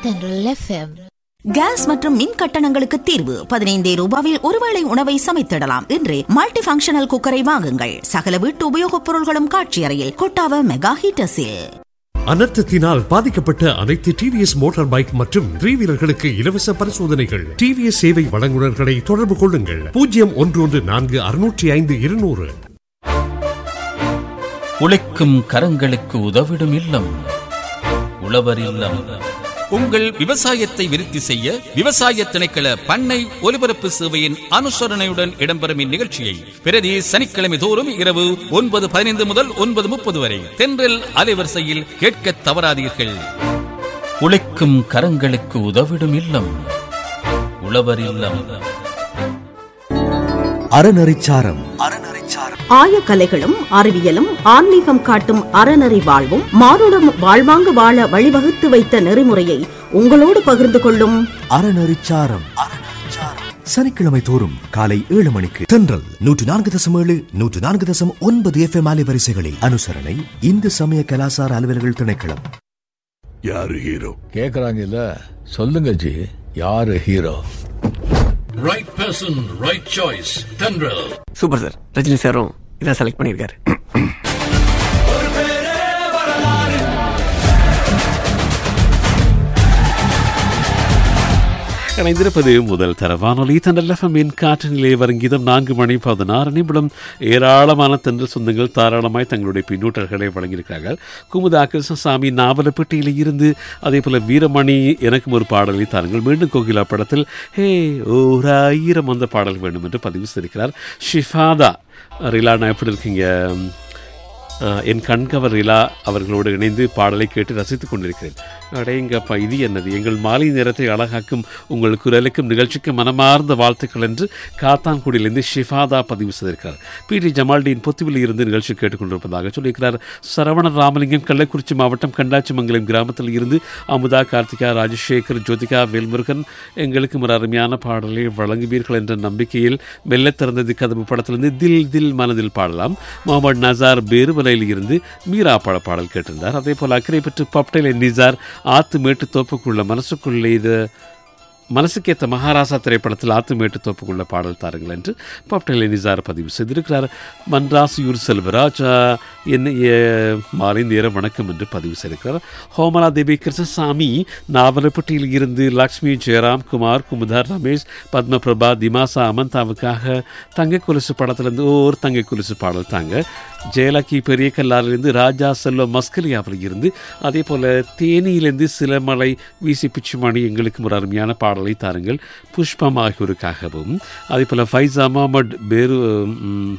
தென்றல் FM case மற்றும் மின் கட்டணங்களுக்கு தீர்வு பதினைந்தே ரூபாவில் ஒருவேளை உணவை சமைத்திடலாம் இன்றே மல்டி ஃபங்க்ஷனல் குக்கரை வாங்குங்கள் சகல வீட்டு உபயோகப் பொருள்களும் காட்சி அறையில் கொட்டாவ மெகா ஹீட்டர்ஸில் அனர்த்தத்தினால் பாதிக்கப்பட்ட அனைத்து டிவிஎஸ் மோட்டார் பைக் மற்றும் த்ரீ வீலர்களுக்கு இலவச பரிசோதனைகள் டிவிஎஸ் சேவை வழங்குநர்களை தொடர்பு கொள்ளுங்கள் பூஜ்ஜியம் ஒன்று ஒன்று நான்கு அறுநூற்றி ஐந்து இருநூறு உழைக்கும் கரங்களுக்கு உதவிடும் இல்லம் உழவர் இல்லம் உங்கள் விவசாயத்தை விருத்தி செய்ய விவசாய திணைக்கள பண்ணை ஒலிபரப்பு சேவையின் அனுசரணையுடன் இடம்பெறும் இந்நிகழ்ச்சியை பிரதி சனிக்கிழமை தோறும் இரவு ஒன்பது பதினைந்து முதல் ஒன்பது முப்பது வரை தென்றல் அலைவரிசையில் கேட்க தவறாதீர்கள் உழைக்கும் கரங்களுக்கு உதவிடும் இல்லம் உழவர் இல்லம் அறநெறிச்சாரம் ஆயக்கலைகளும் அறிவியலும் ஆன்மீகம் காட்டும் அறநெறி வாழ்வும் மானுடம் வாழ்வாங்கு வாழ வழிவகுத்து வைத்த நெறிமுறையை உங்களோடு பகிர்ந்து கொள்ளும் அறநெறிச்சாரம் சனிக்கிழமை தோறும் காலை ஏழு மணிக்கு தென்றல் நூற்று நான்கு தசம் ஏழு நூற்று நான்கு தசம் ஒன்பது எஃப் எம் அலைவரிசைகளில் அனுசரணை இந்து சமய கலாசார அலுவலர்கள் திணைக்களம் யாரு ஹீரோ கேக்குறாங்கல்ல சொல்லுங்க ஜி யாரு hero right person right choice Thendral super sir Rajini சாரும் இதான் செலக்ட் பண்ணியிருக்காரு இணைந்திருப்பது முதல் தர வானொலி தண்டல் எஃப்எம்மின் காற்று நிலைய வருங்கிதம் நான்கு மணி பதினாறு நிமிடம் ஏராளமான தென்றல் சொந்தங்கள் தாராளமாய் தங்களுடைய பின்னூட்டல்களை வழங்கியிருக்கிறார்கள் குமுதா கிருஷ்ணசாமி நாவலப்பட்டியில் இருந்து அதே போல வீரமணி எனக்கும் ஒரு பாடலை தாருங்கள் மீண்டும் கோகிலா படத்தில் ஹே ஓர் ஆயிரம் அந்த பாடல் வேண்டும் என்று பதிவு செய்திருக்கிறார் ஷிஃபாதா ரிலானா எப்படி இருக்கீங்க ஆஹ், என் கண்கவர் ரிலா அவர்களோடு இணைந்து பாடலை கேட்டு ரசித்துக் கொண்டிருக்கிறேன் அடேங்கப்பா இது என்னது எங்கள் மாலை நேரத்தை அழகாக்கும் உங்கள் குரலுக்கும் நிகழ்ச்சிக்கும் மனமார்ந்த வாழ்த்துக்கள் என்று காத்தான்குடியிலிருந்து ஷிஃபாதா பதிவு செய்திருக்கிறார் பி டி ஜமால்டியின் பொத்துவில் இருந்து நிகழ்ச்சி கேட்டுக்கொண்டிருப்பதாக சொல்லியிருக்கிறார் சரவண ராமலிங்கம் கள்ளக்குறிச்சி மாவட்டம் கண்டாச்சிமங்கலம் கிராமத்தில் இருந்து அமுதா கார்த்திகா ராஜசேகர் ஜோதிகா வேல்முருகன் எங்களுக்கு ஒரு அருமையான பாடலை வழங்குவீர்கள் என்ற நம்பிக்கையில் மெல்ல திறந்தது கதவு படத்திலிருந்து தில் தில் மனதில் பாடலாம் முகமது நசார் பேருவலையில் இருந்து மீரா பாட பாடல் கேட்டிருந்தார் அதே போல் அக்கறை பெற்று பப்டைல் நிசார் ஆத்து மேட்டு தோப்புக்குள்ள மனசுக்குள்ளே இது மனசுக்கேத்த மகாராசா திரைப்படத்தில் ஆத்துமேட்டு தோப்புக்குள்ள பாடல் தாருங்கள் என்று பப்டைல் நிசார் பதிவு செய்திருக்கிறார் மன்ராசியூர் செல்வராஜ் ஆஹ், என்ன ஏ- மாலை நேர வணக்கம் என்று பதிவு செய்திருக்கிறார் ஹோமலா தேவி கிருஷ்ணசாமி நாவலப்பட்டியில் இருந்து லக்ஷ்மி ஜெயராம் குமார் குமுதார் ரமேஷ் பத்மபிரபா திமாசா அமந்தாவுக்காக தங்க கொலுசு படத்திலிருந்து ஓர் தங்க கொலுசு பாடல் தாங்க ஜெயலக்கி பெரிய கல்லாரிலிருந்து ராஜா செல்வம் மஸ்கலியாவில் இருந்து அதே போல தேனியிலிருந்து சிலமலை வீசி பிச்சுமணி எங்களுக்கு ஒரு அருமையான பாடலை தாருங்கள் புஷ்பம் ஆகியோருக்காகவும் அதே போல ஃபைசா முகமது பேரு ம்,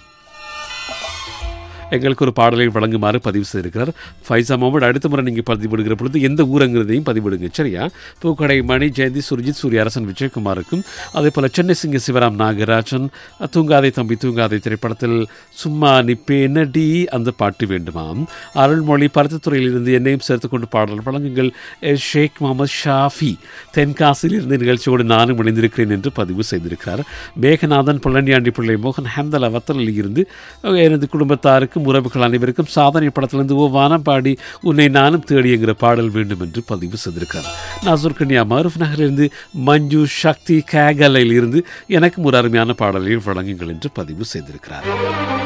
எங்களுக்கு ஒரு பாடலை வழங்குமாறு பதிவு செய்திருக்கிறார் ஃபைசா முகமது அடுத்த முறை நீங்கள் பதிவிடுகிற பொழுது எந்த ஊரங்கிறதையும் பதிவிடுங்க சரியா பூக்கடை மணி ஜெயந்தி சுர்ஜித் சூரிய அரசன் விஜயகுமாருக்கும் அதே போல் சென்னை சிங்க சிவராம் நாகராஜன் தூங்காதை தம்பி தூங்காதை திரைப்படத்தில் சும்மா நிப்பே என்னடி அந்த பாட்டு வேண்டுமாம் அருள்மொழி பருத்தத்துறையிலிருந்து என்னையும் சேர்த்துக்கொண்டு பாடல் வழங்குங்கள் எஸ் ஷேக் முகமது ஷாஃபி தென்காசியில் இருந்து நிகழ்ச்சியோடு நானும் இணைந்திருக்கிறேன் என்று பதிவு செய்திருக்கிறார் மேகநாதன் புள்ளண்டியாண்டி பிள்ளை மோகன் ஹேந்தல வத்தலில் இருந்து எனது குடும்பத்தாருக்கும் உறவுகள் அனைவருக்கும் சாதனை படத்திலிருந்து ஓ வானப்பாடி உன்னை நானும் தேடிங்கிற பாடல் வேண்டும் என்று பதிவு செய்திருக்கிறார் நாசூர் கன்யா மருஃப் நகரிலிருந்து மஞ்சு சக்தி கேகலையில் இருந்து எனக்கும் ஒரு அருமையான பாடலை வழங்குங்கள் என்று பதிவு செய்திருக்கிறார்